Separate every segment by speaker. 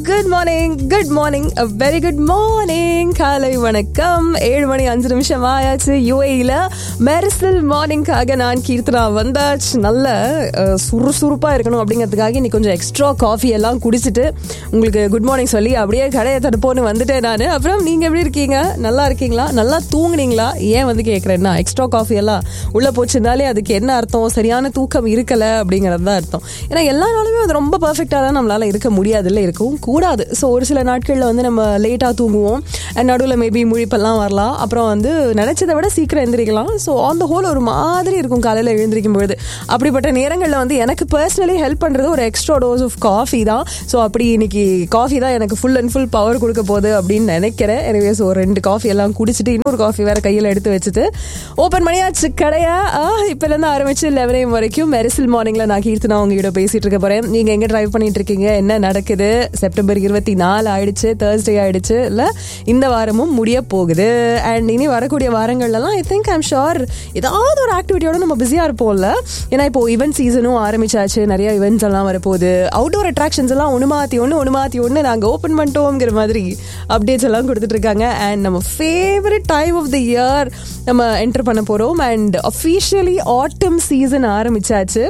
Speaker 1: good morning good morning very good morning காலை வணக்கம் ஏழு மணி அஞ்சு நிமிஷம் ஆயாச்சு யூஏல மெரிசல் மார்னிங்காக நான் கீர்த்தனா வந்தாச்சு நல்ல அஹ், சுறுசுறுப்பா இருக்கணும் அப்படிங்கிறதுக்காக இன்னைக்கு கொஞ்சம் எக்ஸ்ட்ரா காஃபி எல்லாம் குடிச்சிட்டு உங்களுக்கு குட் மார்னிங் சொல்லி அப்படியே கடையை தடுப்போன்னு வந்துட்டேன் நான் அப்புறம் நீங்க எப்படி இருக்கீங்க நல்லா இருக்கீங்களா நல்லா தூங்குனீங்களா ஏன் வந்து கேட்குறேன்னா எக்ஸ்ட்ரா காஃபி எல்லாம் உள்ள போச்சுனாலே அதுக்கு என்ன அர்த்தம் சரியான தூக்கம் இருக்கல அப்படிங்கிறது தான் அர்த்தம் ஏன்னா எல்லா நாளுமே அது ரொம்ப பர்ஃபெக்டாக தான் நம்மளால இருக்க முடியாதுல்ல இருக்கவும் கூடாது ஸோ ஒரு சில நாட்களில் வந்து நம்ம லேட்டாக தூங்குவோம் நடுவில் மேபி முழிப்பெல்லாம் வரலாம் அப்புறம் வந்து நினைச்சதை விட சீக்கிரம் எந்திரிக்கலாம் ஸோ ஆன் த ஹோல் ஒரு மாதிரி இருக்கும் காலையில் எழுந்திரிக்கும் பொழுது அப்படிப்பட்ட நேரங்களில் வந்து எனக்கு பர்சனலி ஹெல்ப் பண்ணுறது ஒரு எக்ஸ்ட்ரா டோஸ் ஆஃப் காஃபி தான் ஸோ அப்படி இன்னைக்கு காஃபி தான் எனக்கு ஃபுல் அண்ட் ஃபுல் பவர் கொடுக்க போகுது அப்படின்னு நினைக்கிறேன் எனவே ஸோ ரெண்டு காஃபி எல்லாம் குடிச்சிட்டு இன்னொரு காஃபி வேற கையில் எடுத்து வச்சுட்டு ஓப்பன் பண்ணியாச்சு கடையா இப்போலேருந்து ஆரம்பிச்சு லெவன் வரைக்கும் மெரிசல் மார்னிங்ல நான் கீர்த்தனா உங்ககிட்ட பேசிட்டு இருக்க போறேன் நீங்க எங்க டிரைவ் பண்ணிட்டு இருக்கீங்க என்ன நடக்குது செப்டம்பர் இருபத்தி நாலு ஆயிடுச்சு தேர்ஸ்டே ஆயிடுச்சு இல்ல இந்த வாரமும் முடிய போகுது அண்ட் இனி வரக்கூடிய வாரங்கள்லாம் ஐ திங்க் ஐம் ஷோர் ஏதாவது ஒரு ஆக்டிவிட்டியோட நம்ம பிஸியா இருப்போம்ல ஏன்னா இப்போ இவெண்ட் சீசனும் ஆரம்பிச்சாச்சு நிறைய இவெண்ட்ஸ் எல்லாம் வரப்போகுது அவுட்டோர் அட்ராக்ஷன்ஸ் எல்லாம் ஒன்று மாற்றி ஒன்று ஒன்று மாற்றி ஒன்று நாங்கள் ஓப்பன் பண்ணிட்டோங்கிற மாதிரி அப்டேட்ஸ் எல்லாம் கொடுத்துட்டு இருக்காங்க அண்ட் நம்ம favourite time of the year நம்ம என்டர் பண்ண போகிறோம் அண்ட் அஃபீஷியலி ஆட்டம் சீசன் ஆரம்பிச்சாச்சு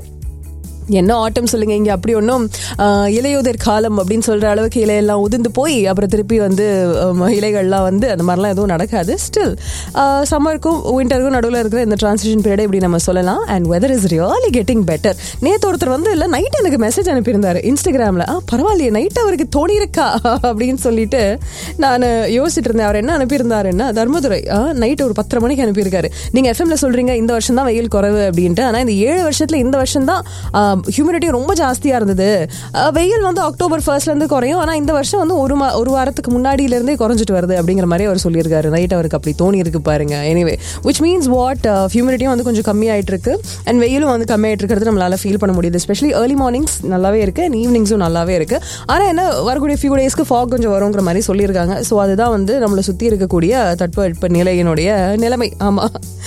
Speaker 1: என்ன ஆட்டம் சொல்லுங்க இங்க அப்படி ஒன்றும் இலையுதிர் காலம் அப்படின்னு சொல்ற அளவுக்கு இலையெல்லாம் உதிர்ந்து போய் அப்புறம் திருப்பி வந்து ஆம், இலைகள்லாம் வந்து அந்த மாதிரிலாம் எதுவும் நடக்காது ஸ்டில் சம்மருக்கும் விண்டருக்கும் நடுவில் இருக்கிற இந்த டிரான்சிஷன் பீரியட் இப்படி நம்ம சொல்லலாம் and weather is really getting better நேற்று ஒருத்தர் வந்து இல்லை நைட் எனக்கு மெசேஜ் அனுப்பியிருந்தாரு இன்ஸ்டாகிராமில் ஆ பரவாயில்லையே நைட் அவருக்கு தோணி இருக்கா அப்படின்னு சொல்லிட்டு நான் யோசிச்சுட்டு இருந்தேன் அவர் என்ன அனுப்பியிருந்தாருன்னா தர்மதுரை நைட் ஒரு பத்தரை மணிக்கு அனுப்பியிருக்காரு நீங்க எஃப்எம்ல சொல்றீங்க இந்த வருஷம் தான் வெயில் குறைவு அப்படின்ட்டு ஆனா இந்த ஏழு வருஷத்துல இந்த வருஷம் தான் ஹியூமிடிட்டி ரொம்ப ஜாஸ்தியா இருந்தது ஆஹ் வெயில் வந்து அக்டோபர் ஃபர்ஸ்ட்ல இருந்து குறையும் ஆனா இந்த வருஷம் வந்து ஒரு மா- ஒரு வாரத்துக்கு முன்னாடியில இருந்தே குறைஞ்சிட்டு வருது அப்படிங்கிற மாதிரி அவர் சொல்லியிருக்காரு நைட் அவருக்கு அப்படி தோணி இருக்கு பாருங்க எனிவே விச் மீன்ஸ் வாட் ஹியூமிடிட்டியும் வந்து கொஞ்சம் கம்மியாயிட்டு இருக்கு அண்ட் வெயிலும் வந்து கம்மியாயிட்டு இருக்கிறது நம்மளால ஃபீல் பண்ண முடியுது எஸ்பெஷலி ஏர்லி மார்னிங்ஸ் நல்லாவே இருக்கு அண்ட் ஈவினிங்ஸும் நல்லாவே இருக்கு ஆனா என்ன வரக்கூடிய ஃபியூ டேஸ்க்கு ஃபாக் கொஞ்சம் வருங்கிற மாதிரி சொல்லியிருக்காங்க ஸோ அதுதான் வந்து நம்மளை சுத்தி இருக்கக்கூடிய தட்பவெட்ப நிலையினுடைய நிலைமை ஆமா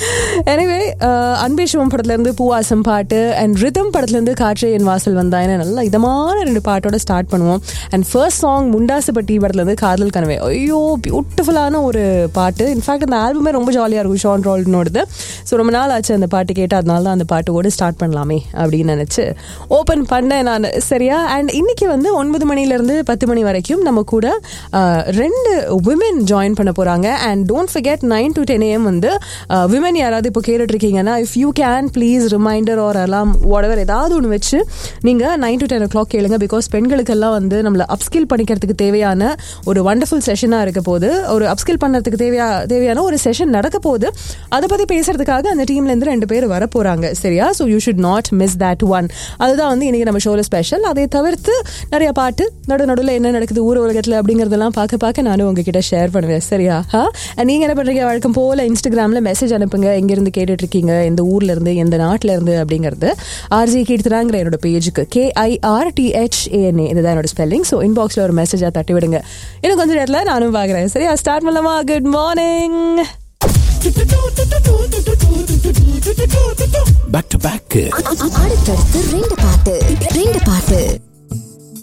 Speaker 1: எனவே அன்பே சிவம் படத்துல இருந்து பூவாசம் பாட்டு அண்ட் ரிதம் படத்துல இருந்து காற்றே என் வாசல் வந்தா என நல்லா இதமான ரெண்டு பாட்டோட ஸ்டார்ட் பண்ணுவோம் அண்ட் ஃபர்ஸ்ட் சாங் முண்டாசுப்பட்டி படத்துல இருந்து காதல் கனவே ஐயோ பியூட்டிஃபுல்லான ஒரு பாட்டு இன்ஃபேக்ட் அந்த ஆல்பமே ரொம்ப ஜாலியா இருக்கும் ஷான் ரோல்னோடது ஸோ ரொம்ப நாள் ஆச்சு அந்த பாட்டு கேட்டு அதனால தான் அந்த பாட்டோட ஸ்டார்ட் பண்ணலாமே அப்படின்னு நினைச்சு ஓப்பன் பண்ணேன் நான் சரியா அண்ட் இன்னைக்கு வந்து ஒன்பது மணில இருந்து பத்து மணி வரைக்கும் நம்ம கூட அஹ், ரெண்டு விமென் ஜாயின் பண்ண போறாங்க and don't forget nine to ten AM வந்து விமன் யாராவது இப்போ கேட்டுட்டு இருக்கீங்கன்னா if you can please reminder or alarm whatever ஏதாவது ஒன்று வச்சு நீங்கள் nine to ten o'clock கேளுங்க பிகாஸ் பெண்களுக்கெல்லாம் வந்து நம்மளை அப்ஸ்கில் பண்ணிக்கிறதுக்கு தேவையான ஒரு வண்டர்ஃபுல் செஷனாக இருக்க போது ஒரு அப்ஸ்கில் பண்ணுறதுக்கு தேவையா தேவையான ஒரு செஷன் நடக்க போகுது அதை பற்றி பேசுறதுக்காக அந்த டீம்லேருந்து ரெண்டு பேர் வர போகிறாங்க சரியா so you should not miss that one அதுதான் வந்து இன்னைக்கு நம்ம ஷோவில் ஸ்பெஷல் அதை தவிர்த்து நிறைய பாட்டு நடு நடுவில் என்ன நடக்குது ஊர் உலகத்தில் அப்படிங்கிறதெல்லாம் பார்க்க பார்க்க நானும் உங்ககிட்ட ஷேர் பண்ணுவேன் சரியா ஹா நீங்கள் என்ன பண்ணுறீங்க வழக்கம் போல் இன்ஸ்டாகிராமில் மெசேஜ் அனுப்புங்க எங்கேருந்து கேட்டுட்டு இருக்கீங்க எந்த ஊர்ல இருந்து எந்த நாட்டில் இருந்து அப்படிங்கிறது ஆர்ஜி கீர்த்தனாங்கிற என்னோட பேஜுக்கு கேஐஆர் டிஹெச்ஏஎன்ஏ இதுதான் என்னோட ஸ்பெல்லிங் ஸோ இன்பாக்ஸில் ஒரு மெசேஜாக தட்டி விடுங்க இன்னும் கொஞ்சம் நேரத்தில் நானும் பார்க்குறேன் சரியா ஸ்டார்ட் பண்ணலாமா good morning
Speaker 2: back to back
Speaker 3: அடுத்தடுத்து ரெண்டு பாட்டு ரெண்டு பாட்டு